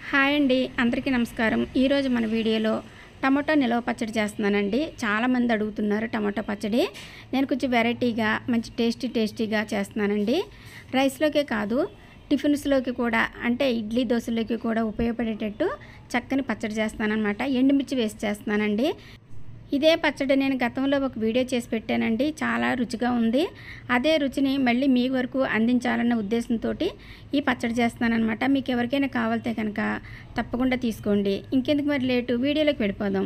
Hi అండి అందరికీ నమస్కారం ఈరోజు మన వీడియోలో టమాటో నిలవ పచ్చడి చేస్తున్నానండి చాలామంది అడుగుతున్నారు టమాటో పచ్చడి నేను కొంచెం వెరైటీగా మంచి టేస్టీ టేస్టీగా చేస్తున్నానండి రైస్లోకే కాదు టిఫిన్స్లోకి కూడా అంటే ఇడ్లీ దోశలోకి కూడా ఉపయోగపడేటట్టు చక్కని పచ్చడి చేస్తానన్నమాట ఎండుమిర్చి వేసి చేస్తున్నానండి ఇదే పచ్చడి నేను గతంలో ఒక వీడియో చేసి పెట్టానండి చాలా రుచిగా ఉంది అదే రుచిని మళ్ళీ మీ వరకు అందించాలన్న ఉద్దేశంతో ఈ పచ్చడి చేస్తున్నానమాట మీకు ఎవరికైనా కావాలితే కనుక తప్పకుండా తీసుకోండి ఇంకెందుకు మరి లేటు వీడియోలోకి వెళ్ళిపోదాం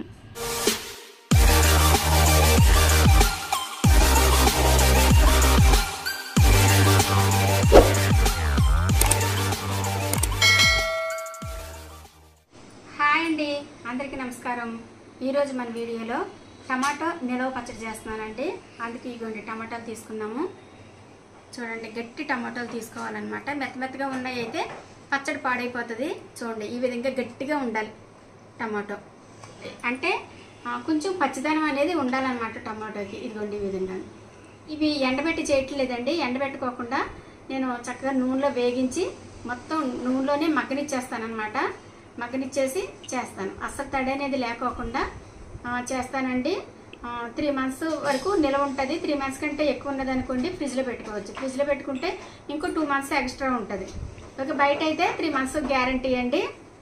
హాయ్ అండి అందరికీ నమస్కారం ఈరోజు మన వీడియోలో టమాటో నిలవ పచ్చడి చేస్తున్నానండి అందుకే ఇగోండి టమాటాలు తీసుకున్నాము చూడండి గట్టి టమాటాలు తీసుకోవాలన్నమాట మెత్త మెత్తగా ఉన్నాయి అయితే పచ్చడి పాడైపోతుంది చూడండి ఈ విధంగా గట్టిగా ఉండాలి టమాటో అంటే ఆ, కొంచెం పచ్చిదనం అనేది ఉండాలన్నమాట టమాటోకి ఇదిగోండి ఈ విధంగా ఇవి ఎండబెట్టి చేయట్లేదండి ఎండబెట్టుకోకుండా నేను చక్కగా నూనెలో వేగించి మొత్తం నూనెలోనే మగ్గనిచ్చేస్తానమాట మగ్గనిచ్చేసి చేస్తాను అస్సలు తడి అనేది లేకోకుండా ఆ, చేస్తానండి త్రీ మంత్స్ వరకు నిలవ ఉంటుంది త్రీ మంత్స్ కంటే ఎక్కువ ఉన్నదనుకోండి ఫ్రిడ్జ్లో పెట్టుకోవచ్చు ఫ్రిడ్జ్లో పెట్టుకుంటే ఇంకో టూ మంత్స్ ఎక్స్ట్రా ఉంటుంది ఓకే బయట అయితే త్రీ మంత్స్ గ్యారంటీ అండి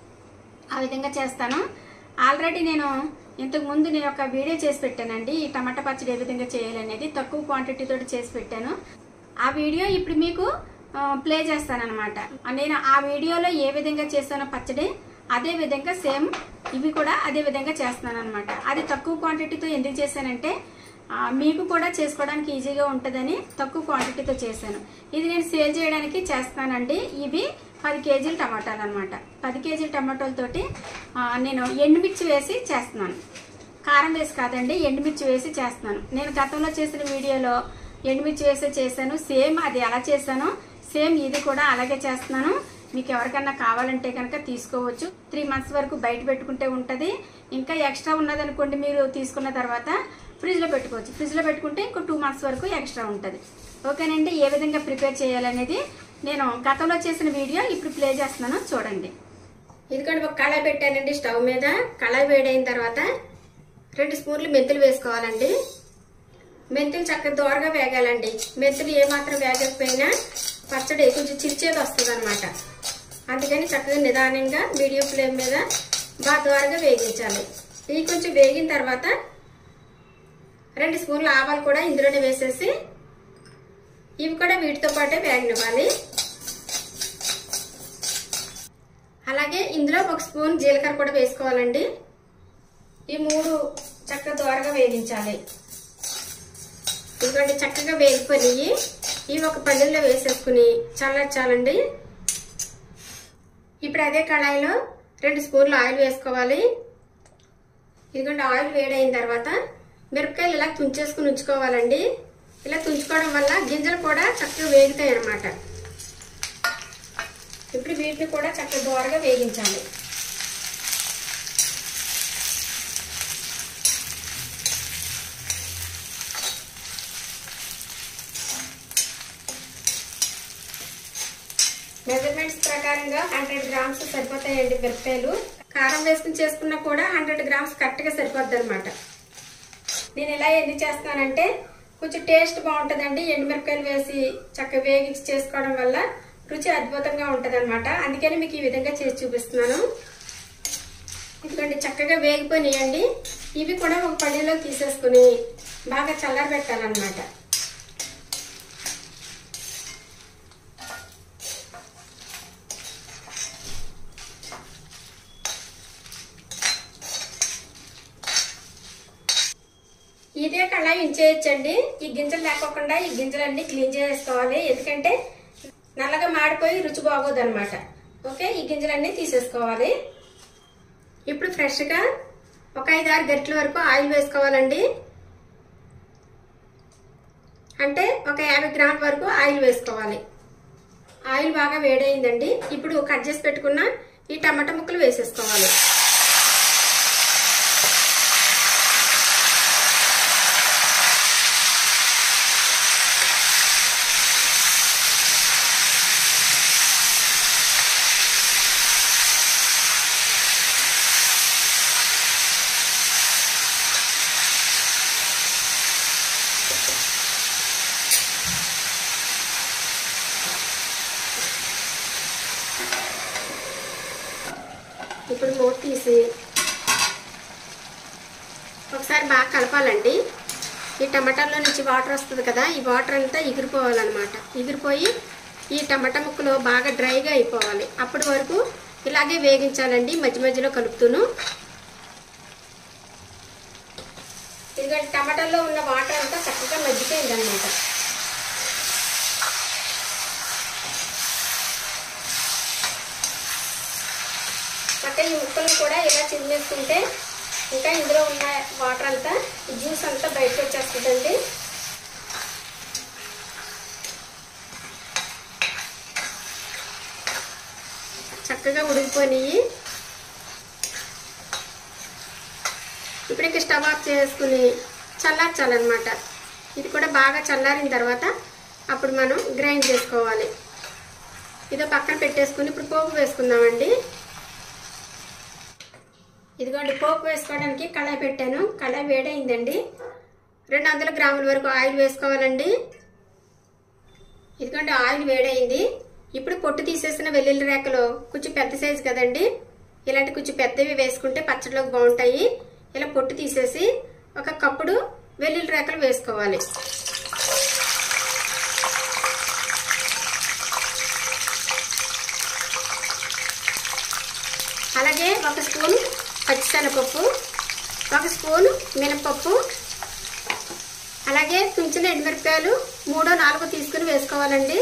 ఆ విధంగా చేస్తాను ఆల్రెడీ నేను ఇంతకు ముందు నేను ఒక వీడియో చేసి పెట్టానండి ఈ టమాటా పచ్చడి ఏ విధంగా చేయాలనేది తక్కువ క్వాంటిటీ తోటి చేసి పెట్టాను ఆ వీడియో ఇప్పుడు మీకు ప్లే చేస్తానన్నమాట నేను ఆ వీడియోలో ఏ విధంగా చేస్తానో పచ్చడి అదే విధంగా సేమ్ ఇవి కూడా అదే విధంగా చేస్తున్నాను అనమాట అది తక్కువ క్వాంటిటీతో ఎందుకు చేశానంటే ఆ, మీకు కూడా చేసుకోవడానికి ఈజీగా ఉంటుందని తక్కువ క్వాంటిటీతో చేశాను ఇది నేను సేల్ చేయడానికి చేస్తానండి ఇవి పది కేజీల టమాటాలు అనమాట పది కేజీల టమాటాలతోటి ఆ, నేను ఎండుమిర్చి వేసి చేస్తున్నాను కారం వేసి కాదండి ఎండుమిర్చి వేసి చేస్తున్నాను నేను గతంలో చేసిన వీడియోలో ఎండుమిర్చి వేసి చేశాను సేమ్ అది ఎలా చేశానో సేమ్ ఇది కూడా అలాగే చేస్తున్నాను మీకు ఎవరికన్నా కావాలంటే కనుక తీసుకోవచ్చు త్రీ మంత్స్ వరకు బయట పెట్టుకుంటే ఉంటుంది ఇంకా ఎక్స్ట్రా ఉన్నదనుకోండి మీరు తీసుకున్న తర్వాత ఫ్రిడ్జ్లో పెట్టుకోవచ్చు ఫ్రిడ్జ్లో పెట్టుకుంటే ఇంకో టూ మంత్స్ వరకు ఎక్స్ట్రా ఉంటుంది ఓకేనండి ఏ విధంగా ప్రిపేర్ చేయాలనేది నేను గతంలో చేసిన వీడియో ఇప్పుడు ప్లే చేస్తున్నాను చూడండి ఎందుకంటే ఒక కళాయి పెట్టానండి స్టవ్ మీద కళాయి వేడైన తర్వాత రెండు స్పూన్లు మెంతులు వేసుకోవాలండి మెంతులు చక్కగా దోరగా వేగాలండి మెంతులు ఏమాత్రం వేగకపోయినా పచ్చడి కొంచెం చిరిచేది వస్తుంది అనమాట అందుకని చక్కగా నిదానంగా మీడియం ఫ్లేమ్ మీద బాగా దోరగా వేగించాలి ఇవి కొంచెం వేగిన తర్వాత రెండు స్పూన్ల ఆవాలు కూడా ఇందులోనే వేసేసి ఇవి కూడా వీటితో పాటే వేగనివ్వాలి అలాగే ఇందులో ఒక స్పూన్ జీలకర్ర కూడా వేసుకోవాలండి ఈ మూడు చక్కగా దోరగా వేగించాలి ఎందుకంటే చక్కగా వేగిపోయి ఇవి ఒక పల్లెల్లో వేసేసుకుని చల్లార్చాలండి ఇప్పుడు అదే కళాయిలో రెండు స్పూన్లు ఆయిల్ వేసుకోవాలి ఎందుకంటే ఆయిల్ వేడైన తర్వాత మిరపకాయలు ఇలా తుంచేసుకుని ఉంచుకోవాలండి ఇలా తుంచుకోవడం వల్ల గింజలు కూడా చక్కగా వేగుతాయి అన్నమాట ఇప్పుడు వీటిని కూడా చక్కగా దోరగా వేగించాలి మెజర్మెంట్స్ ప్రకారంగా హండ్రెడ్ గ్రామ్స్ సరిపోతాయండి మిరపకాయలు కారం వేసుకుని చేసుకున్నా కూడా హండ్రెడ్ గ్రామ్స్ కరెక్ట్గా సరిపోద్ది అనమాట నేను ఇలా ఎందుకు చేస్తానంటే కొంచెం టేస్ట్ బాగుంటుందండి ఎండుమిరపకాయలు వేసి చక్కగా వేగించి చేసుకోవడం వల్ల రుచి అద్భుతంగా ఉంటుంది అనమాట అందుకని మీకు ఈ విధంగా చేసి చూపిస్తున్నాను ఎందుకంటే చక్కగా వేగిపోయినాయండి ఇవి కూడా ఒక పళ్ళెలో తీసేసుకుని బాగా చల్లారబెట్టాలన్నమాట ఇదే కళాయి ఉంచేయచ్చండి ఈ గింజలు లేకోకుండా ఈ గింజలన్నీ క్లీన్ చేసుకోవాలి ఎందుకంటే నల్లగా మాడిపోయి రుచి బాగోదు అనమాట ఓకే ఈ గింజలన్నీ తీసేసుకోవాలి ఇప్పుడు ఫ్రెష్గా ఒక ఐదు ఆరు గంటల వరకు ఆయిల్ వేసుకోవాలండి అంటే ఒక యాభై గ్రాముల వరకు ఆయిల్ వేసుకోవాలి ఆయిల్ బాగా వేడైందండి ఇప్పుడు కట్ చేసి పెట్టుకున్న ఈ టమాటా ముక్కలు వేసేసుకోవాలి ఇప్పుడు మూత తీసి ఒకసారి బాగా కలపాలండి ఈ టమాటాలో నుంచి వాటర్ వస్తుంది కదా ఈ వాటర్ అంతా ఎగిరిపోవాలన్నమాట ఎగిరిపోయి ఈ టమాటా ముక్కలు బాగా డ్రైగా అయిపోవాలి అప్పటి వరకు ఇలాగే వేగించాలండి మధ్య మధ్యలో కలుపుతూను ఎందుకంటే టమాటాల్లో ఉన్న వాటర్ అంతా చక్కగా మగ్గిపోయింది అనమాట పక్కన ఈ ముక్కలు కూడా ఇలా చిమ్మేసుకుంటే ఇంకా ఇందులో ఉన్న వాటర్ అంతా ఈ జ్యూస్ అంతా బయటకు వచ్చేస్తుందండి చక్కగా ఉడికిపోయినాయి ఇప్పుడు ఇంకా స్టవ్ ఆఫ్ చేసుకుని చల్లార్చాలన్నమాట ఇది కూడా బాగా చల్లారిన తర్వాత అప్పుడు మనం గ్రైండ్ చేసుకోవాలి ఇదో పక్కన పెట్టేసుకుని ఇప్పుడు పోపు వేసుకుందామండి ఇదిగోండి పోపు వేసుకోవడానికి కళాయి పెట్టాను కళాయి వేడైందండి రెండు వందల గ్రాముల వరకు ఆయిల్ వేసుకోవాలండి ఇదిగోండి ఆయిల్ వేడైంది ఇప్పుడు పొట్టు తీసేసిన వెల్లుల్లి రేకలు కొంచెం పెద్ద సైజు కదండి ఇలాంటి కొంచెం పెద్దవి వేసుకుంటే పచ్చడిలోకి బాగుంటాయి ఇలా పొట్టు తీసేసి ఒక కప్పుడు వెల్లుల్లి రేకలు వేసుకోవాలి అలాగే ఒక స్పూన్ పచ్చిశనగపప్పు ఒక స్పూన్ మినపప్పు అలాగే తుంచిన ఎండుమిరపకాయలు మూడో నాలుగో తీసుకుని వేసుకోవాలండి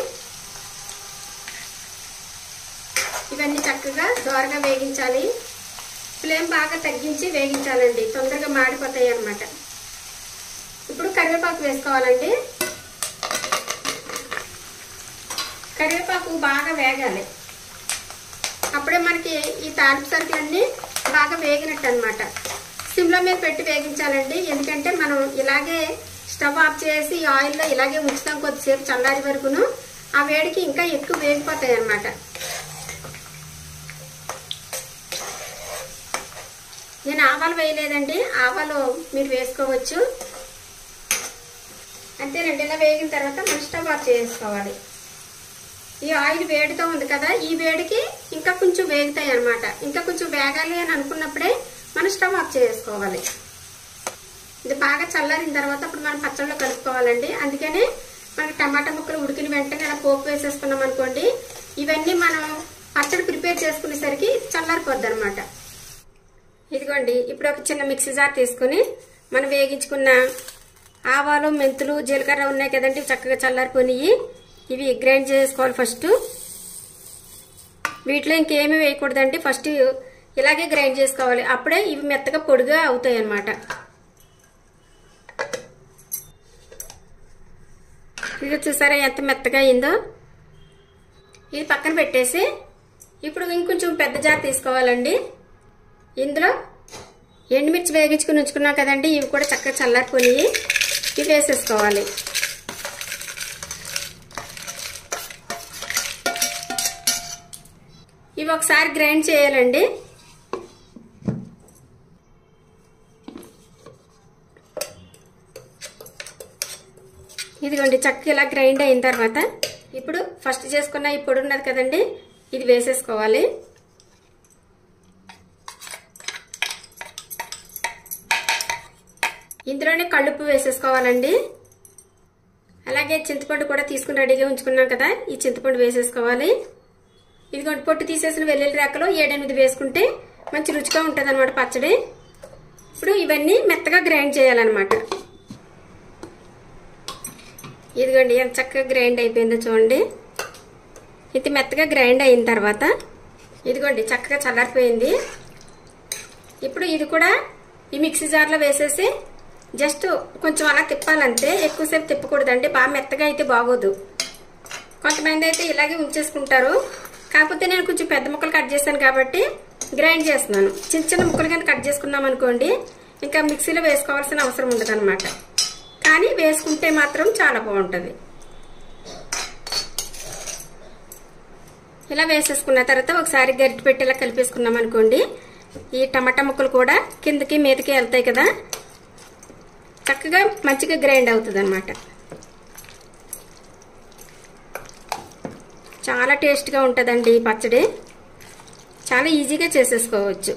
ఇవన్నీ చక్కగా దోరగా వేగించాలి ఫ్లేమ్ బాగా తగ్గించి వేగించాలండి తొందరగా మాడిపోతాయి అన్నమాట ఇప్పుడు కరివేపాకు వేసుకోవాలండి కరివేపాకు బాగా వేగాలి అప్పుడే మనకి ఈ తాలింపు సరుకులన్నీ బాగా వేగినట్టు అనమాట సిమ్లో మీద పెట్టి వేగించాలండి ఎందుకంటే మనం ఇలాగే స్టవ్ ఆఫ్ చేసి ఈ ఆయిల్లో ఇలాగే ఉంచుతాం కొద్దిసేపు చల్లారి వరకును ఆ వేడికి ఇంకా ఎక్కువ వేగిపోతాయి అన్నమాట నేను ఆవాలు వేయలేదండి ఆవాలు మీరు వేసుకోవచ్చు అంతేనండి ఇలా వేగిన తర్వాత మనం స్టవ్ ఆఫ్ చేసుకోవాలి ఈ ఆయిల్ వేడితో ఉంది కదా ఈ వేడికి ఇంకా కొంచెం వేగుతాయి అనమాట ఇంకా కొంచెం వేగాలి అని అనుకున్నప్పుడే మనం స్టవ్ ఆఫ్ చేసుకోవాలి ఇది బాగా చల్లారిన తర్వాత అప్పుడు మనం పచ్చళ్ళలో కలుపుకోవాలండి అందుకని మనకి టమాటా ముక్కలు ఉడికిన వెంటనే అలా పోపు వేసేసుకున్నాం అనుకోండి ఇవన్నీ మనం పచ్చడి ప్రిపేర్ చేసుకునేసరికి చల్లారిపోద్ది అనమాట ఇదిగోండి ఇప్పుడు ఒక చిన్న మిక్సీ జార్ తీసుకుని మనం వేగించుకున్న ఆవాలు మెంతులు జీలకర్ర ఉన్నాయి కదండి చక్కగా చల్లారిపోయినాయి ఇవి గ్రైండ్ చేసుకోవాలి ఫస్ట్ వీటిలో ఇంకేమీ వేయకూడదండి ఫస్ట్ ఇలాగే గ్రైండ్ చేసుకోవాలి అప్పుడే ఇవి మెత్తగా పొడిగా అవుతాయి అన్నమాట ఇది చూసారా ఎంత మెత్తగా అయిందో ఇది పక్కన పెట్టేసి ఇప్పుడు ఇంకొంచెం పెద్ద జార్ తీసుకోవాలండి ఇందులో ఎండుమిర్చి వేగించుకుని ఉంచుకున్నాం కదండి ఇవి కూడా చక్కగా చల్లారిపోయి ఇవి వేసేసుకోవాలి ఇవి ఒకసారి గ్రైండ్ చేయాలండి ఇదిగోండి చక్కగా ఇలా గ్రైండ్ అయిన తర్వాత ఇప్పుడు ఫస్ట్ చేసుకున్న ఈ పొడి ఉన్నది కదండి ఇది వేసేసుకోవాలి ఇందులోనే కళ్ళుప్పు వేసేసుకోవాలండి అలాగే చింతపండు కూడా తీసుకుని రెడీగా ఉంచుకున్నాం కదా ఈ చింతపండు వేసేసుకోవాలి ఇదిగోండి పొట్టు తీసేసిన వెల్లుల్లి రేకలో ఏడెనిమిది వేసుకుంటే మంచి రుచిగా ఉంటుంది అనమాట పచ్చడి ఇప్పుడు ఇవన్నీ మెత్తగా గ్రైండ్ చేయాలన్నమాట ఇదిగోండి ఎంత చక్కగా గ్రైండ్ అయిపోయిందో చూడండి ఇది మెత్తగా గ్రైండ్ అయిన తర్వాత ఇదిగోండి చక్కగా చల్లారిపోయింది ఇప్పుడు ఇది కూడా ఈ మిక్సీ జార్లో వేసేసి జస్ట్ కొంచెం అలా తిప్పాలంటే ఎక్కువసేపు తిప్పకూడదండి బాగా మెత్తగా అయితే బాగోదు కొంతమంది అయితే ఇలాగే ఉంచేసుకుంటారు కాకపోతే నేను కొంచెం పెద్ద ముక్కలు కట్ చేశాను కాబట్టి గ్రైండ్ చేస్తున్నాను చిన్న చిన్న ముక్కలు కానీ కట్ చేసుకున్నాం అనుకోండి ఇంకా మిక్సీలో వేసుకోవాల్సిన అవసరం ఉండదు అనమాట కానీ వేసుకుంటే మాత్రం చాలా బాగుంటుంది ఇలా వేసేసుకున్న తర్వాత ఒకసారి గరిటె పెట్టి ఇలా కలిపేసుకున్నాం అనుకోండి ఈ టమాటా ముక్కలు కూడా కిందకి మీదకి వెళ్తాయి కదా చక్కగా మంచిగా గ్రైండ్ అవుతుంది అనమాట చాలా టేస్ట్గా ఉంటుందండి ఈ పచ్చడి చాలా ఈజీగా చేసేసుకోవచ్చు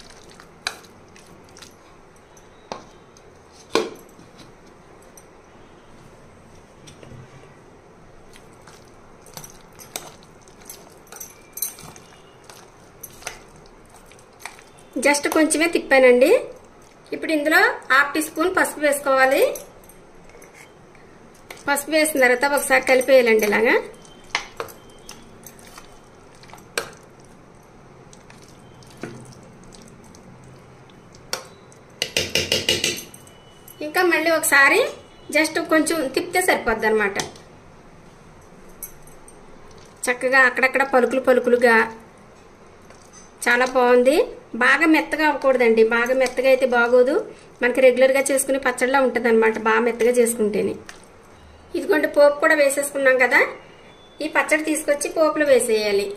జస్ట్ కొంచెమే తిప్పానండి ఇప్పుడు ఇందులో హాఫ్ టీ స్పూన్ పసుపు వేసుకోవాలి పసుపు వేసిన తర్వాత ఒకసారి కలిపేయాలండి ఇలాగా ఇంకా మళ్ళీ ఒకసారి జస్ట్ కొంచెం తిప్పితే సరిపోద్ది అనమాట చక్కగా అక్కడక్కడ పలుకులు పలుకులుగా చాలా బాగుంది బాగా మెత్తగా అవ్వకూడదండి బాగా మెత్తగా అయితే బాగోదు మనకి రెగ్యులర్గా చేసుకునే పచ్చడిలా ఉంటుంది అనమాట బాగా మెత్తగా చేసుకుంటేనే ఇదిగోండి పోపు కూడా వేసేసుకున్నాం కదా ఈ పచ్చడి తీసుకొచ్చి పోపులో వేసేయాలి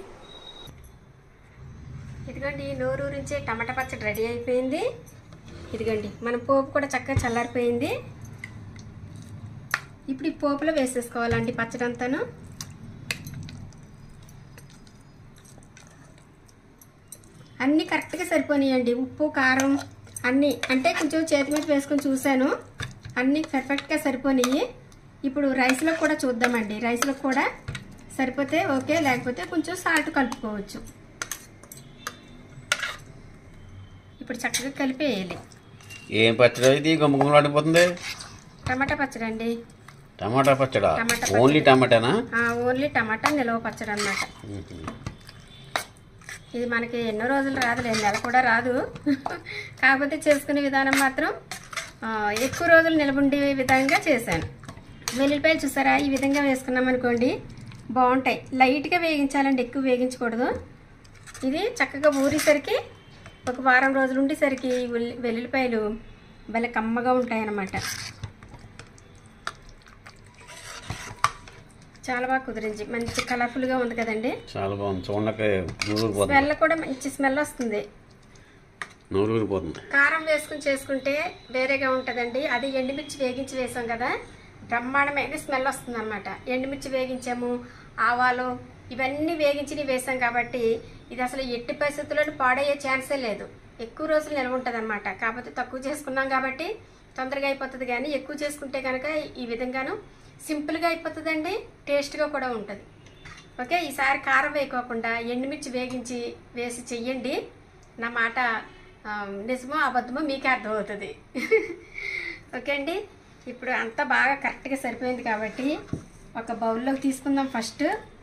ఇదిగోండి నోరు నుంచి టమాటా పచ్చడి రెడీ అయిపోయింది ఇదిగోండి మన పోపు కూడా చక్కగా చల్లారిపోయింది ఇప్పుడు ఈ పోపులో వేసేసుకోవాలండి పచ్చడి అంతాను అన్నీ కరెక్ట్గా సరిపోయినాయండి ఉప్పు కారం అన్నీ అంటే కొంచెం చేతి మీద వేసుకొని చూశాను అన్నీ పర్ఫెక్ట్గా సరిపోయినాయి ఇప్పుడు రైస్లో కూడా చూద్దామండి రైస్లో కూడా సరిపోతే ఓకే లేకపోతే కొంచెం సాల్ట్ కలుపుకోవచ్చు ఇప్పుడు చక్కగా కలిపేయాలి ఏం పచ్చడి ఇది గుమ్మగుమ్మలాడిపోతుంది టమాటా పచ్చడి అండి టమాటా పచ్చడా టమాటా ఓన్లీ టమాటానా ఓన్లీ టమాటా నిలవ పచ్చడి అన్నమాట ఇది మనకి ఎన్నో రోజులు రాదులే నెల కూడా రాదు కాకపోతే చేసుకునే విధానం మాత్రం ఆ, ఎక్కువ రోజులు నిలబుండే విధంగా చేశాను వెల్లుల్లిపాయలు చూసారా ఈ విధంగా వేసుకున్నాం అనుకోండి బాగుంటాయి లైట్గా వేగించాలండి ఎక్కువ వేగించకూడదు ఇది చక్కగా ఊరేసరికి ఒక వారం రోజులు ఉండేసరికి ఉల్లి వెల్లుల్లిపాయలు భలే కమ్మగా ఉంటాయి అన్నమాట చాలా బాగా కుదిరించి మంచి కలర్ఫుల్గా ఉంది కదండి చాలా బాగుంది చూడక నూరుపోతుంది స్మెల్ కూడా మంచి స్మెల్ వస్తుంది నూరుపోతుంది కారం వేసుకుని చేసుకుంటే వేరేగా ఉంటుందండి అది ఎండుమిర్చి వేగించి వేసాం కదా బ్రహ్మాండమైన స్మెల్ వస్తుంది అనమాట ఎండుమిర్చి వేగించాము ఆవాలు ఇవన్నీ వేగించి వేసాం కాబట్టి ఇది అసలు ఎట్టి పరిస్థితుల్లో పాడయ్యే ఛాన్సే లేదు ఎక్కువ రోజులు నిల్వ ఉంటుంది అనమాట కాకపోతే తక్కువ చేసుకున్నాం కాబట్టి తొందరగా అయిపోతుంది కానీ ఎక్కువ చేసుకుంటే కనుక ఈ విధంగాను సింపుల్గా అయిపోతుందండి టేస్ట్గా కూడా ఉంటుంది ఓకే ఈసారి కారం వేయకోకుండా ఎండుమిర్చి వేగించి వేసి చెయ్యండి నా మాట ఆ, నిజమో అబద్ధమో మీకే అర్థమవుతుంది ఓకే అండి ఇప్పుడు అంతా బాగా కరెక్ట్గా సరిపోయింది కాబట్టి ఒక బౌల్లోకి తీసుకుందాం ఫస్ట్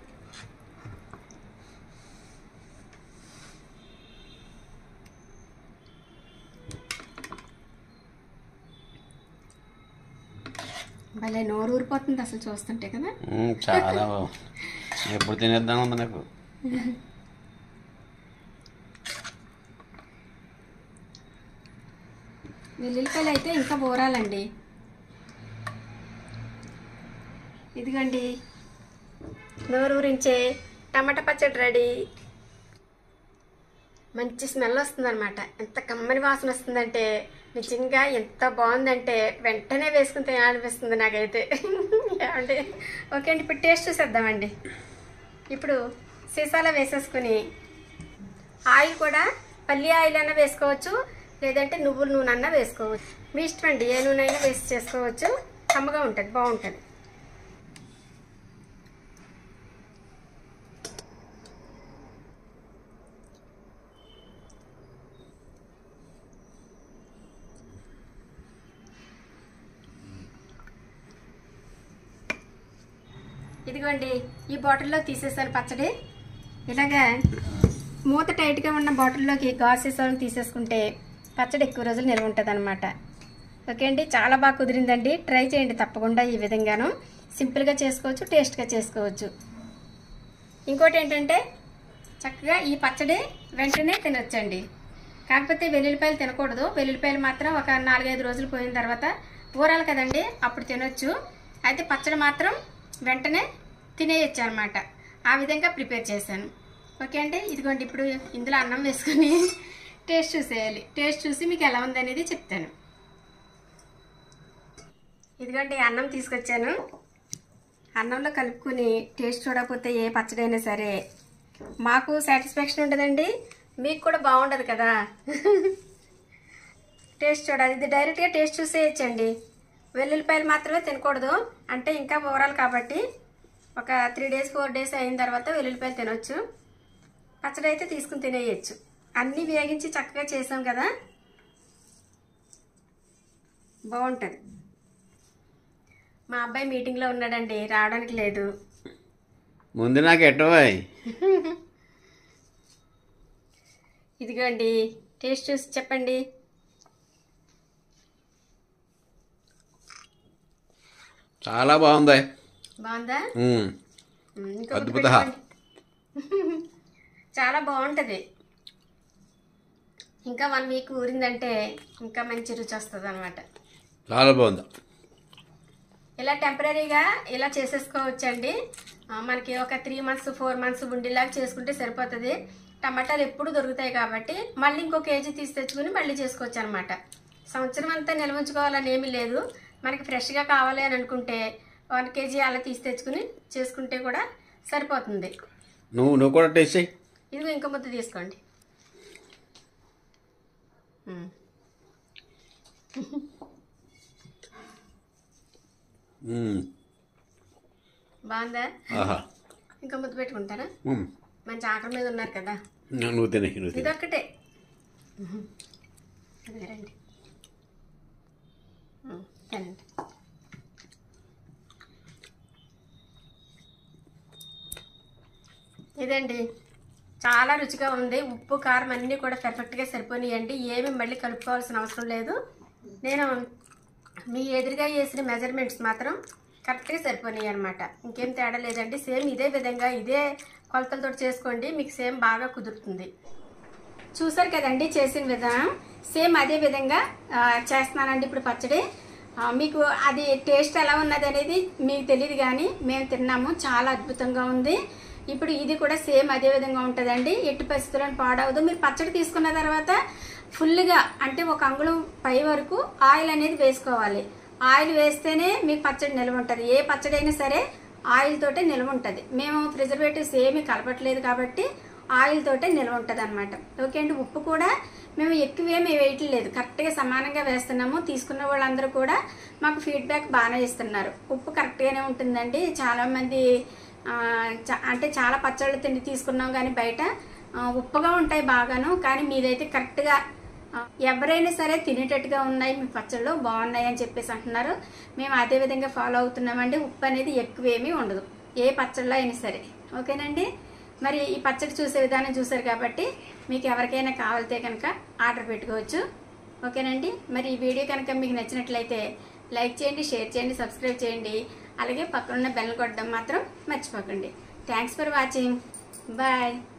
భలే నోరు ఊరిపోతుంది అసలు చూస్తుంటే కదా మ్మ్, చాలా బాగుంది ఎప్పుడు తినేద్దాం ఉంది నాకు వెల్లుల్లిపాయలు అయితే ఇంకా బోరాలండి ఇదిగోండి నోరూరించే టమాటా పచ్చడి రెడీ మంచి స్మెల్ వస్తుంది అనమాట ఎంత కమ్మని వాసన వస్తుందంటే నిజంగా ఎంత బాగుందంటే వెంటనే వేసుకుని తినాలనిపిస్తుంది నాకైతే ఏమండి ఓకే అండి ఇప్పుడు టేస్ట్ చూసేద్దామండి ఇప్పుడు సీసాలో వేసేసుకుని ఆయిల్ కూడా పల్లి ఆయిల్ అయినా వేసుకోవచ్చు లేదంటే నువ్వుల నూనె అన్నా వేసుకోవచ్చు మీ ఇష్టం అండి ఏ నూనె అయినా వేసి చేసుకోవచ్చు కమ్మగా ఉంటుంది బాగుంటుంది ఇదిగోండి ఈ బాటిల్లో తీసేసాను పచ్చడి ఇలాగా మూత టైట్గా ఉన్న బాటిల్లోకి గాజు సీసాలను తీసేసుకుంటే పచ్చడి ఎక్కువ రోజులు నిల్వ ఉంటుంది అనమాట ఓకే అండి చాలా బాగా కుదిరిందండి ట్రై చేయండి తప్పకుండా ఈ విధంగాను సింపుల్గా చేసుకోవచ్చు టేస్ట్గా చేసుకోవచ్చు ఇంకోటి ఏంటంటే చక్కగా ఈ పచ్చడి వెంటనే తినొచ్చండి కాకపోతే వెల్లుల్లిపాయలు తినకూడదు వెల్లుల్లిపాయలు మాత్రం ఒక నాలుగైదు రోజులు పోయిన తర్వాత ఊరాలి కదండి అప్పుడు తినొచ్చు అయితే పచ్చడి మాత్రం వెంటనే తినేయచ్చు అనమాట ఆ విధంగా ప్రిపేర్ చేశాను ఓకే అండి ఇదిగోండి ఇప్పుడు ఇందులో అన్నం వేసుకొని టేస్ట్ చూసేయాలి టేస్ట్ చూసి మీకు ఎలా ఉందనేది చెప్తాను ఇదిగోండి అన్నం తీసుకొచ్చాను అన్నంలో కలుపుకుని టేస్ట్ చూడకపోతే ఏ పచ్చడైనా సరే మాకు సాటిస్ఫాక్షన్ ఉండదండి మీకు కూడా బాగుండదు కదా టేస్ట్ చూడాలి ఇది డైరెక్ట్గా టేస్ట్ చూసేయచ్చండి వెల్లుల్లిపాయలు మాత్రమే తినకూడదు అంటే ఇంకా ఊరాలి కాబట్టి ఒక త్రీ డేస్ ఫోర్ డేస్ అయిన తర్వాత వెల్లుల్లిపాయలు తినొచ్చు పచ్చడి అయితే తీసుకుని తినేయచ్చు అన్నీ వేగించి చక్కగా చేసాం కదా బాగుంటుంది మా అబ్బాయి మీటింగ్లో ఉన్నాడండి రావడానికి లేదు ముందు నాకు ఎట్టవాయ్ ఇదిగోండి టేస్ట్ చూసి చెప్పండి చాలా బాగుంది బాగుందా ఉమ్. ఉమ్, ఇంకా అద్భుత. గుర్తుపెట్టుకోండి. చాలా బాగుంటుంది ఇంకా వన్ వీక్ ఊరిందంటే ఇంకా మంచి రుచి వస్తుంది అనమాట చాలా బాగుంది ఇలా టెంపరీగా ఇలా చేసేసుకోవచ్చండి ఆ, మనకి ఒక త్రీ మంత్స్ ఫోర్ మంత్స్ ఉండిలాగా చేసుకుంటే సరిపోతుంది టమాటాలు ఎప్పుడు దొరుకుతాయి కాబట్టి మళ్ళీ ఇంకో కేజీ తీసి తెచ్చుకుని మళ్ళీ చేసుకోవచ్చు అనమాట సంవత్సరం అంతా నిల్వ ఉంచుకోవాలని ఏమీ లేదు మనకి ఫ్రెష్గా కావాలి అని అనుకుంటే వన్ కేజీ అలా తీసి తెచ్చుకుని చేసుకుంటే కూడా సరిపోతుంది నువ్వు నువ్వు కూడా టేస్ట్ చేయి ఇదిగో ఇంకో ముద్ద తీసుకోండి ఉమ్. ఉమ్. బాగుందా ఆహా ఇంకో ముద్ద పెట్టుకుంటారా ఉమ్. మంచి ఆకలి మీద ఉన్నారు కదా నువ్వు తినే నువ్వు తినే ఇదొక్కటే అదే రండి ఉమ్, తినండి ఇదండి చాలా రుచిగా ఉంది ఉప్పు కారం అన్నీ కూడా పర్ఫెక్ట్గా సరిపోయినాయండి ఏమి మళ్ళీ కలుపుకోవాల్సిన అవసరం లేదు నేను మీ ఎదురుగా చేసిన మెజర్మెంట్స్ మాత్రం కరెక్ట్గా సరిపోయినాయి అనమాట ఇంకేం తేడా లేదండి సేమ్ ఇదే విధంగా ఇదే కొలతలతో చేసుకోండి మీకు సేమ్ బాగా కుదురుతుంది చూసారు కదండి చేసిన విధానం సేమ్ అదే విధంగా ఆ, చేస్తున్నానండి ఇప్పుడు పచ్చడి ఆ, మీకు అది టేస్ట్ ఎలా ఉన్నది అనేది మీకు తెలియదు కానీ మేము తిన్నాము చాలా అద్భుతంగా ఉంది ఇప్పుడు ఇది కూడా సేమ్ అదే విధంగా ఉంటుందండి ఎట్టి పరిస్థితులను పాడవదు మీరు పచ్చడి తీసుకున్న తర్వాత ఫుల్గా అంటే ఒక అంగుళం పై వరకు ఆయిల్ అనేది వేసుకోవాలి ఆయిల్ వేస్తేనే మీకు పచ్చడి నిల్వ ఉంటుంది ఏ పచ్చడి అయినా సరే ఆయిల్ తోటే నిల్వ ఉంటుంది మేము ప్రిజర్వేటివ్స్ ఏమీ కలపట్లేదు కాబట్టి ఆయిల్ తోటే నిల్వ ఉంటుంది అనమాట ఓకే అండి ఉప్పు కూడా మేము ఎక్కువేమీ వేయట్లేదు కరెక్ట్గా సమానంగా వేస్తున్నాము తీసుకున్న వాళ్ళందరూ కూడా మాకు ఫీడ్బ్యాక్ బాగానే ఇస్తున్నారు ఉప్పు కరెక్ట్గానే ఉంటుందండి చాలామంది ఆ, చ- అంటే చాలా పచ్చళ్ళు తిండి తీసుకున్నాం కానీ బయట ఆ, ఉప్పుగా ఉంటాయి బాగాను కానీ మీదైతే కరెక్ట్గా ఆ, ఎవరైనా సరే తినేటట్టుగా ఉన్నాయి మీ పచ్చళ్ళు బాగున్నాయి అని చెప్పేసి అంటున్నారు మేము అదే విధంగా ఫాలో అవుతున్నామండి ఉప్పు అనేది ఎక్కువేమీ ఉండదు ఏ పచ్చళ్ళలో అయినా సరే ఓకేనండి మరి ఈ పచ్చడి చూసే విధానం చూసారు కాబట్టి మీకు ఎవరికైనా కావాలితే కనుక ఆర్డర్ పెట్టుకోవచ్చు ఓకేనండి మరి ఈ వీడియో కనుక మీకు నచ్చినట్లయితే లైక్ చేయండి షేర్ చేయండి సబ్స్క్రైబ్ చేయండి అలాగే పక్కనున్న బెల్ కొట్టడం మాత్రం మర్చిపోకండి థ్యాంక్స్ ఫర్ వాచింగ్ బాయ్